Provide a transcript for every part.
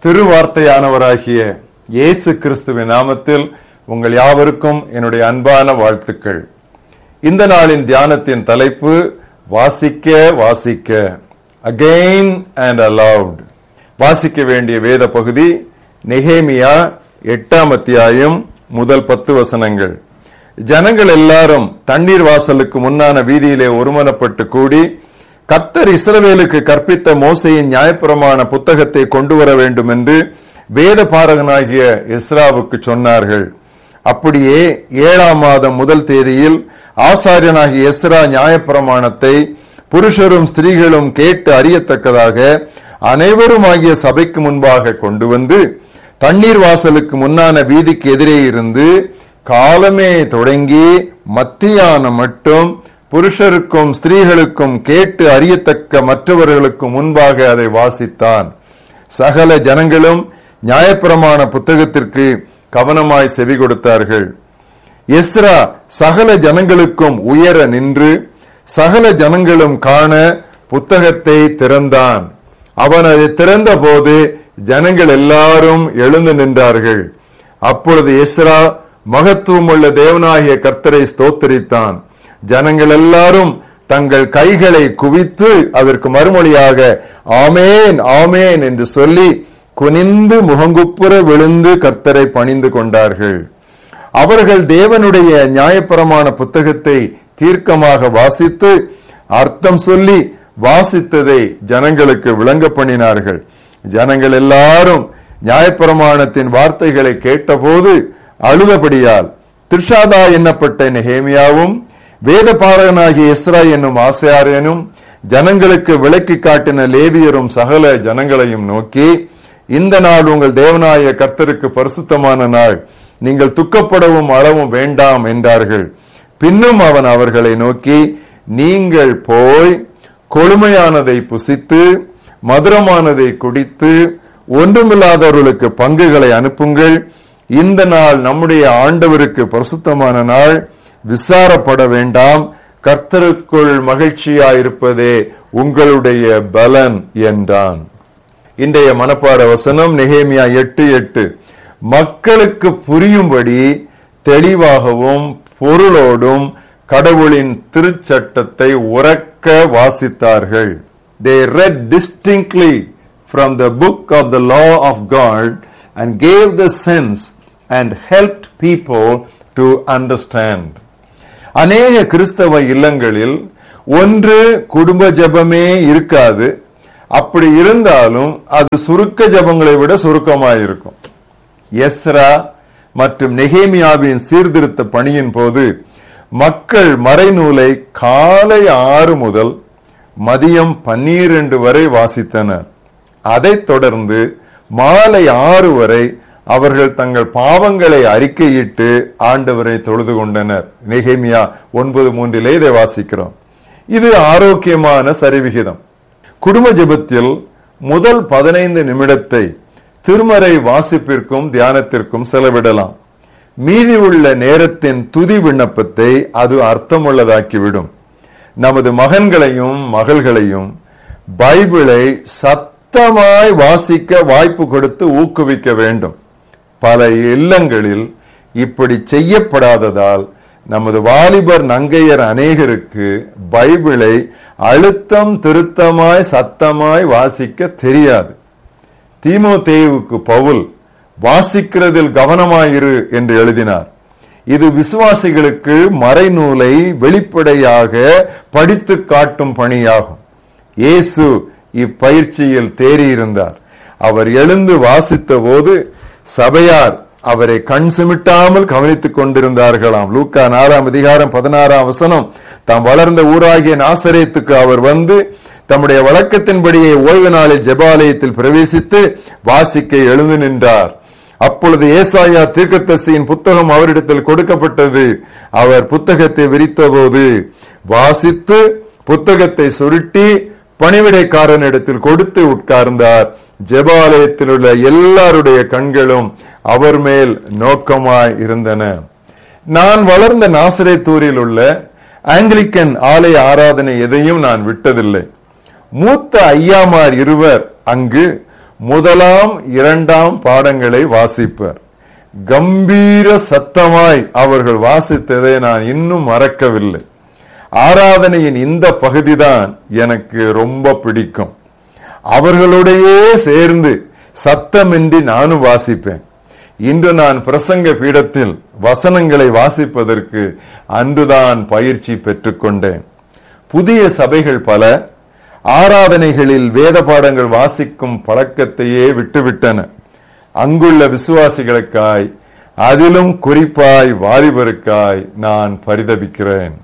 திருவார்த்தையானவராகிய இயேசு கிறிஸ்துவின் நாமத்தில் உங்கள் யாவருக்கும் என்னுடைய அன்பான வாழ்த்துக்கள் இந்த நாளின் தியானத்தின் தலைப்பு வாசிக்க வாசிக்க அகெயின் அண்ட் அலவுட் வாசிக்க வேண்டிய வேத பகுதி நெகேமியா எட்டாம் அத்தியாயம் முதல் பத்து வசனங்கள் ஜனங்கள் எல்லாரும் தண்ணீர் வாசலுக்கு முன்னான வீதியிலே ஒருமனப்பட்டு கூடி கர்த்தர் இஸ்ரவேலுக்கு கற்பித்த மோசையின் நியாயப்பிரமாண புத்தகத்தை கொண்டு வர வேண்டும் என்று வேத பாரகனாகிய எஸ்ராவுக்கு சொன்னார்கள் அப்படியே ஏழாம் மாதம் முதல் தேதியில் ஆசாரியனாகிய எஸ்ரா நியாயப்பிரமாணத்தை புருஷரும் ஸ்திரீகளும் கேட்டு அறியத்தக்கதாக அனைவரும் ஆகிய சபைக்கு முன்பாக கொண்டு வந்து தண்ணீர் வாசலுக்கு முன்னான வீதிக்கு எதிரே இருந்து காலமே தொடங்கி மத்தியானம் மட்டும் புருஷருக்கும் ஸ்திரீகளுக்கும் கேட்டு அறியத்தக்க மற்றவர்களுக்கும் முன்பாக அதை வாசித்தான் சகல ஜனங்களும் நியாயப்பிரமாண புத்தகத்திற்கு கவனமாய் செவி கொடுத்தார்கள் எஸ்ரா சகல ஜனங்களுக்கும் உயர நின்று சகல ஜனங்களும் காண புத்தகத்தை திறந்தான் அவன் அதை திறந்த போது ஜனங்கள் எல்லாரும் எழுந்து நின்றார்கள் அப்பொழுது எஸ்ரா மகத்துவமுள்ள தேவனாகிய கர்த்தரை ஸ்தோத்தரித்தான் ஜனங்கள் எல்லாரும் தங்கள் கைகளை குவித்து அதற்கு மறுமொழியாக ஆமேன் ஆமேன் என்று சொல்லி குனிந்து முகங்குப்புற விழுந்து கர்த்தரை பணிந்து கொண்டார்கள் அவர்கள் தேவனுடைய நியாயப்பிரமாண புத்தகத்தை தீர்க்கமாக வாசித்து அர்த்தம் சொல்லி வாசித்ததை ஜனங்களுக்கு விளங்க பண்ணினார்கள் ஜனங்கள் எல்லாரும் நியாயப்பிரமாணத்தின் வார்த்தைகளை கேட்டபோது அழுதபடியால் திர்ஷாதா எண்ணப்பட்ட நெஹேமியாவும் வேத பாரகனாகிய இஸ்ரா என்னும் ஆசையாரேனும் ஜனங்களுக்கு விளக்கி காட்டின லேவியரும் சகல ஜனங்களையும் நோக்கி இந்த நாள் உங்கள் தேவனாய கர்த்தருக்கு பரிசுத்தமான நாள் நீங்கள் துக்கப்படவும் அளவும் வேண்டாம் என்றார்கள் பின்னும் அவன் அவர்களை நோக்கி நீங்கள் போய் கொழுமையானதை புசித்து மதுரமானதை குடித்து ஒன்றுமில்லாதவர்களுக்கு பங்குகளை அனுப்புங்கள் இந்த நாள் நம்முடைய ஆண்டவருக்கு பரிசுத்தமான நாள் விசாரப்பட வேண்டாம் கர்த்தருக்குள் மகிழ்ச்சியாயிருப்பதே உங்களுடைய பலன் என்றான் இன்றைய மனப்பாட வசனம் நெகேமியா எட்டு எட்டு மக்களுக்கு புரியும்படி தெளிவாகவும் பொருளோடும் கடவுளின் திருச்சட்டத்தை உறக்க வாசித்தார்கள் they read distinctly from the book of the law of God and gave the sense and helped people to understand அநேக கிறிஸ்தவ இல்லங்களில் ஒன்று குடும்ப ஜபமே இருக்காது அப்படி இருந்தாலும் அது சுருக்க ஜபங்களை விட சுருக்கமாயிருக்கும் எஸ்ரா மற்றும் நெகேமியாவின் சீர்திருத்த பணியின் போது மக்கள் மறைநூலை காலை ஆறு முதல் மதியம் பன்னிரண்டு வரை வாசித்தனர் அதைத் தொடர்ந்து மாலை ஆறு வரை அவர்கள் தங்கள் பாவங்களை அறிக்கையிட்டு ஆண்டவரை தொழுது கொண்டனர் நெகேமியா ஒன்பது மூன்றிலே இதை வாசிக்கிறோம் இது ஆரோக்கியமான சரிவிகிதம் குடும்ப ஜெபத்தில் முதல் பதினைந்து நிமிடத்தை திருமறை வாசிப்பிற்கும் தியானத்திற்கும் செலவிடலாம் மீதி உள்ள நேரத்தின் துதி விண்ணப்பத்தை அது அர்த்தமுள்ளதாக்கிவிடும் நமது மகன்களையும் மகள்களையும் பைபிளை சத்தமாய் வாசிக்க வாய்ப்பு கொடுத்து ஊக்குவிக்க வேண்டும் பல இல்லங்களில் இப்படி செய்யப்படாததால் நமது வாலிபர் நங்கையர் அநேகருக்கு பைபிளை அழுத்தம் திருத்தமாய் சத்தமாய் வாசிக்க தெரியாது தீமோதேவுக்கு பவுல் வாசிக்கிறதில் கவனமாயிரு என்று எழுதினார் இது விசுவாசிகளுக்கு மறைநூலை வெளிப்படையாக படித்து காட்டும் பணியாகும் இயேசு இப்பயிற்சியில் தேறியிருந்தார் அவர் எழுந்து வாசித்த போது சபையார் அவரை கண் சிமிட்டாமல் கவனித்துக் கொண்டிருந்தார்களாம் லூக்கா நாலாம் அதிகாரம் பதினாறாம் வசனம் தாம் வளர்ந்த ஊராகிய நாசரேத்துக்கு அவர் வந்து தம்முடைய வழக்கத்தின்படியே ஓய்வு நாளில் ஜெபாலயத்தில் பிரவேசித்து வாசிக்க எழுந்து நின்றார் அப்பொழுது ஏசாயா தீர்க்கத்தசியின் புத்தகம் அவரிடத்தில் கொடுக்கப்பட்டது அவர் புத்தகத்தை விரித்தபோது வாசித்து புத்தகத்தை சுருட்டி பணிவிடைக்காரனிடத்தில் கொடுத்து உட்கார்ந்தார் ஜெபாலயத்தில் உள்ள எல்லாருடைய கண்களும் அவர் மேல் நோக்கமாய் இருந்தன நான் வளர்ந்த நாசரேத்தூரில் உள்ள ஆங்கிலிக்கன் ஆலய ஆராதனை எதையும் நான் விட்டதில்லை மூத்த ஐயாமார் இருவர் அங்கு முதலாம் இரண்டாம் பாடங்களை வாசிப்பர் கம்பீர சத்தமாய் அவர்கள் வாசித்ததை நான் இன்னும் மறக்கவில்லை ஆராதனையின் இந்த பகுதிதான் எனக்கு ரொம்ப பிடிக்கும் அவர்களுடையே சேர்ந்து சத்தமின்றி நானும் வாசிப்பேன் இன்று நான் பிரசங்க பீடத்தில் வசனங்களை வாசிப்பதற்கு அன்றுதான் பயிற்சி பெற்றுக்கொண்டேன் புதிய சபைகள் பல ஆராதனைகளில் வேத பாடங்கள் வாசிக்கும் பழக்கத்தையே விட்டுவிட்டன அங்குள்ள விசுவாசிகளுக்காய் அதிலும் குறிப்பாய் வாலிபருக்காய் நான் பரிதபிக்கிறேன்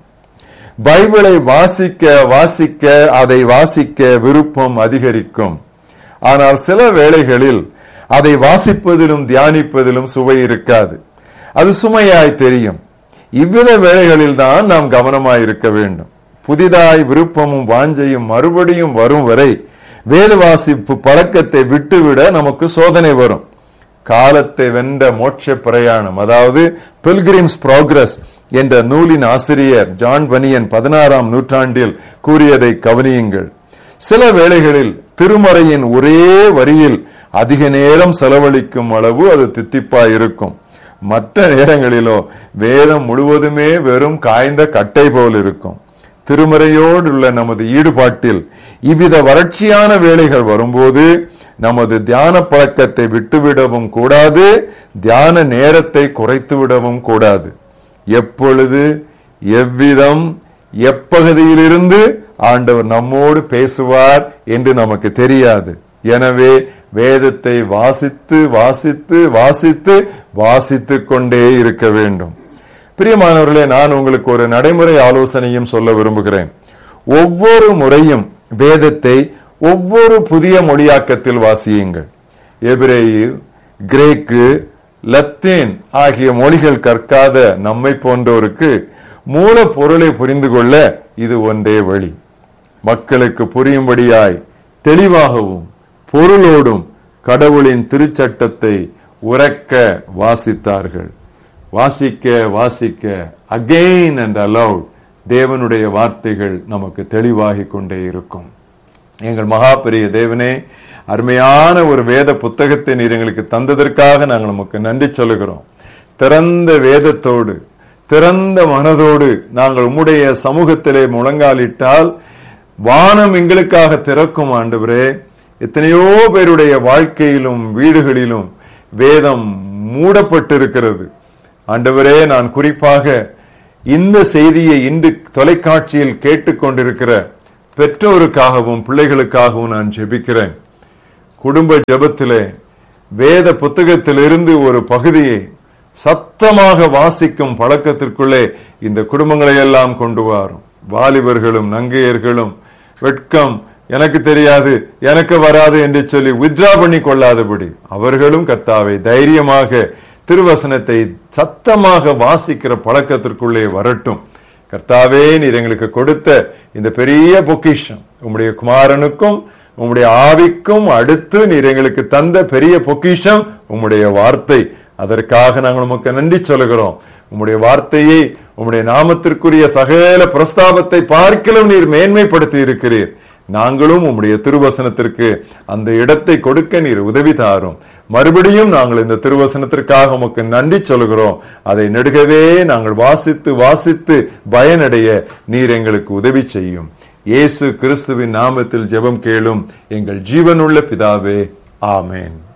பைபிளை வாசிக்க வாசிக்க அதை வாசிக்க விருப்பம் அதிகரிக்கும் ஆனால் சில வேளைகளில் அதை வாசிப்பதிலும் தியானிப்பதிலும் சுவை இருக்காது அது சுமையாய் தெரியும் இவ்வித வேளைகளில் தான் நாம் கவனமாய் இருக்க வேண்டும் புதிதாய் விருப்பமும் வாஞ்சையும் மறுபடியும் வரும் வரை வேத வாசிப்பு பழக்கத்தை விட்டுவிட நமக்கு சோதனை வரும் காலத்தை வென்ற மோட்ச பிரயாணம் அதாவது பில்கிரிம்ஸ் ப்ராக்ரஸ் என்ற நூலின் ஆசிரியர் ஜான் பனியன் பதினாறாம் நூற்றாண்டில் கூறியதை கவனியுங்கள் சில வேளைகளில் திருமறையின் ஒரே வரியில் அதிக நேரம் செலவழிக்கும் அளவு அது தித்திப்பா இருக்கும் மற்ற நேரங்களிலோ வேதம் முழுவதுமே வெறும் காய்ந்த கட்டை போல் இருக்கும் திருமறையோடு உள்ள நமது ஈடுபாட்டில் இவ்வித வறட்சியான வேலைகள் வரும்போது நமது தியான பழக்கத்தை விட்டுவிடவும் கூடாது தியான நேரத்தை குறைத்து விடவும் கூடாது எப்பொழுது எவ்விதம் எப்பகுதியிலிருந்து ஆண்டவர் நம்மோடு பேசுவார் என்று நமக்கு தெரியாது எனவே வேதத்தை வாசித்து வாசித்து வாசித்து வாசித்து கொண்டே இருக்க வேண்டும் பிரியமானவர்களே நான் உங்களுக்கு ஒரு நடைமுறை ஆலோசனையும் சொல்ல விரும்புகிறேன் ஒவ்வொரு முறையும் வேதத்தை ஒவ்வொரு புதிய மொழியாக்கத்தில் வாசியுங்கள் எபிரேயு கிரேக்கு லத்தீன் ஆகிய மொழிகள் கற்காத நம்மை போன்றோருக்கு மூல பொருளை புரிந்து கொள்ள இது ஒன்றே வழி மக்களுக்கு புரியும்படியாய் தெளிவாகவும் பொருளோடும் கடவுளின் திருச்சட்டத்தை உறக்க வாசித்தார்கள் வாசிக்க வாசிக்க அகெயின் அண்ட் அலவுட் தேவனுடைய வார்த்தைகள் நமக்கு தெளிவாகி கொண்டே இருக்கும் எங்கள் மகா பெரிய தேவனே அருமையான ஒரு வேத புத்தகத்தை நீர் எங்களுக்கு தந்ததற்காக நாங்கள் நமக்கு நன்றி சொல்லுகிறோம் திறந்த வேதத்தோடு திறந்த மனதோடு நாங்கள் உம்முடைய சமூகத்திலே முழங்காலிட்டால் வானம் எங்களுக்காக திறக்கும் ஆண்டவரே எத்தனையோ பேருடைய வாழ்க்கையிலும் வீடுகளிலும் வேதம் மூடப்பட்டிருக்கிறது ஆண்டவரே நான் குறிப்பாக இந்த செய்தியை இன்று தொலைக்காட்சியில் கேட்டுக்கொண்டிருக்கிற பெற்றோருக்காகவும் பிள்ளைகளுக்காகவும் நான் ஜெபிக்கிறேன் குடும்ப ஜெபத்திலே வேத புத்தகத்திலிருந்து ஒரு பகுதியை சத்தமாக வாசிக்கும் பழக்கத்திற்குள்ளே இந்த குடும்பங்களை எல்லாம் கொண்டு வரும் வாலிபர்களும் நங்கையர்களும் வெட்கம் எனக்கு தெரியாது எனக்கு வராது என்று சொல்லி வித்ரா பண்ணி கொள்ளாதபடி அவர்களும் கர்த்தாவை தைரியமாக திருவசனத்தை சத்தமாக வாசிக்கிற பழக்கத்திற்குள்ளே வரட்டும் கர்த்தாவே நீர் எங்களுக்கு கொடுத்த இந்த பெரிய பொக்கிஷம் உம்முடைய குமாரனுக்கும் உம்முடைய ஆவிக்கும் அடுத்து நீர் எங்களுக்கு தந்த பெரிய பொக்கிஷம் உம்முடைய வார்த்தை அதற்காக நாங்கள் உமக்கு நன்றி சொல்லுகிறோம் உம்முடைய வார்த்தையை உம்முடைய நாமத்திற்குரிய சகல பிரஸ்தாபத்தை பார்க்கலும் நீர் மேன்மைப்படுத்தி இருக்கிறீர் நாங்களும் உம்முடைய திருவசனத்திற்கு அந்த இடத்தை கொடுக்க நீர் உதவி தாரும் மறுபடியும் நாங்கள் இந்த திருவசனத்திற்காக உமக்கு நன்றி சொல்கிறோம் அதை நெடுகவே நாங்கள் வாசித்து வாசித்து பயனடைய நீர் எங்களுக்கு உதவி செய்யும் இயேசு கிறிஸ்துவின் நாமத்தில் ஜெபம் கேளும் எங்கள் ஜீவனுள்ள பிதாவே ஆமேன்